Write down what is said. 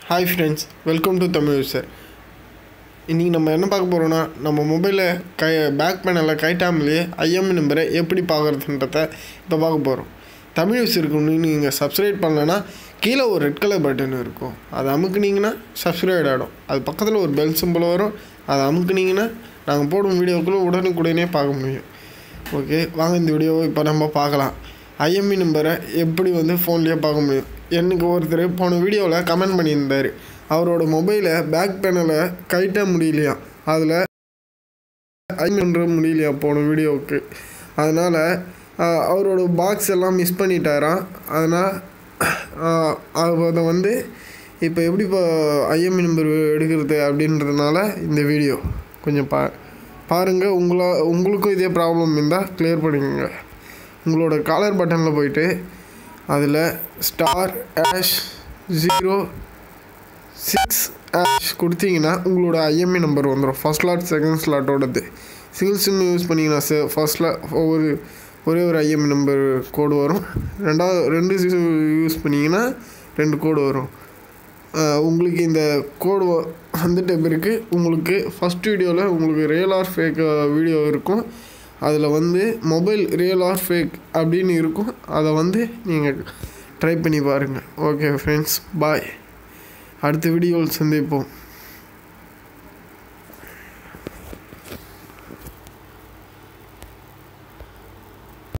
hi friends welcome to Tamil sir இன்றைக்கி நம்ம என்ன பார்க்க போகிறோன்னா நம்ம மொபைலில் கை பேக் பேனலில் கைட்டாமலேயே ஐஎம் நம்பரை எப்படி பார்க்குறதுன்றத இப்போ பார்க்க போகிறோம் தமிழ் யூஸ் இருக்குன்னு நீங்கள் சப்ஸ்கிரைப் பண்ணலன்னா கீழே ஒரு ரெட் கலர் பட்டன் இருக்கும் அதை அமுக்குனீங்கன்னா சப்ஸ்கிரைப் ஆகிடும் அது பக்கத்தில் ஒரு பெல் சிம்பிள் வரும் அதை அமுக்குனீங்கன்னா நாங்கள் போடும் வீடியோக்குள்ளே உடனுக்குடனே பார்க்க முடியும் ஓகே வாங்க இந்த வீடியோவை இப்போ நம்ம பார்க்கலாம் ஐஎம்இ நம்பரை எப்படி வந்து ஃபோன்லேயே பார்க்க முடியும் எனக்கு ஒருத்தர் போன வீடியோவில் கமெண்ட் பண்ணியிருந்தார் அவரோட மொபைலை பேக் பேனலை கைட்ட முடியலையா அதில் ஐஎம் பண்ணுற முடியலையா போன வீடியோவுக்கு அதனால் அவரோட பாக்ஸ் எல்லாம் மிஸ் பண்ணிட்டாராம் அதனால் அதை வந்து இப்போ எப்படி இப்போ ஐஎம்இ நம்பர் எடுக்கிறது அப்படின்றதுனால இந்த வீடியோ கொஞ்சம் பா பாருங்கள் உங்களா உங்களுக்கும் இதே ப்ராப்ளம் இருந்தால் கிளியர் பண்ணிக்கோங்க உங்களோட காலர் பட்டனில் போயிட்டு அதில் star hash zero six hash கொடுத்தீங்கன்னா உங்களோட ஐஎம்இ நம்பர் வந்துடும் ஃபஸ்ட் ஸ்லாட் செகண்ட் ஸ்லாட்டோடது சிங்கிள் சிம் யூஸ் பண்ணிங்கன்னா சார் ஃபஸ்ட்டில் ஒரு ஒரே ஒரு ஐஎம்இ நம்பர் கோடு வரும் ரெண்டாவது ரெண்டு யூஸ் பண்ணிங்கன்னா ரெண்டு கோடு வரும் உங்களுக்கு இந்த கோடு வந்துட்ட பிறகு உங்களுக்கு ஃபஸ்ட் வீடியோவில் உங்களுக்கு ரியல் ஆர் ஃபேக் வீடியோ இருக்கும் அதில் வந்து மொபைல் ரியல் ஆர் ஃபேக் அப்படின்னு இருக்கும் அதை வந்து நீங்கள் ட்ரை பண்ணி பாருங்கள் ஓகே ஃப்ரெண்ட்ஸ் பாய் அடுத்த வீடியோவில் சந்திப்போம்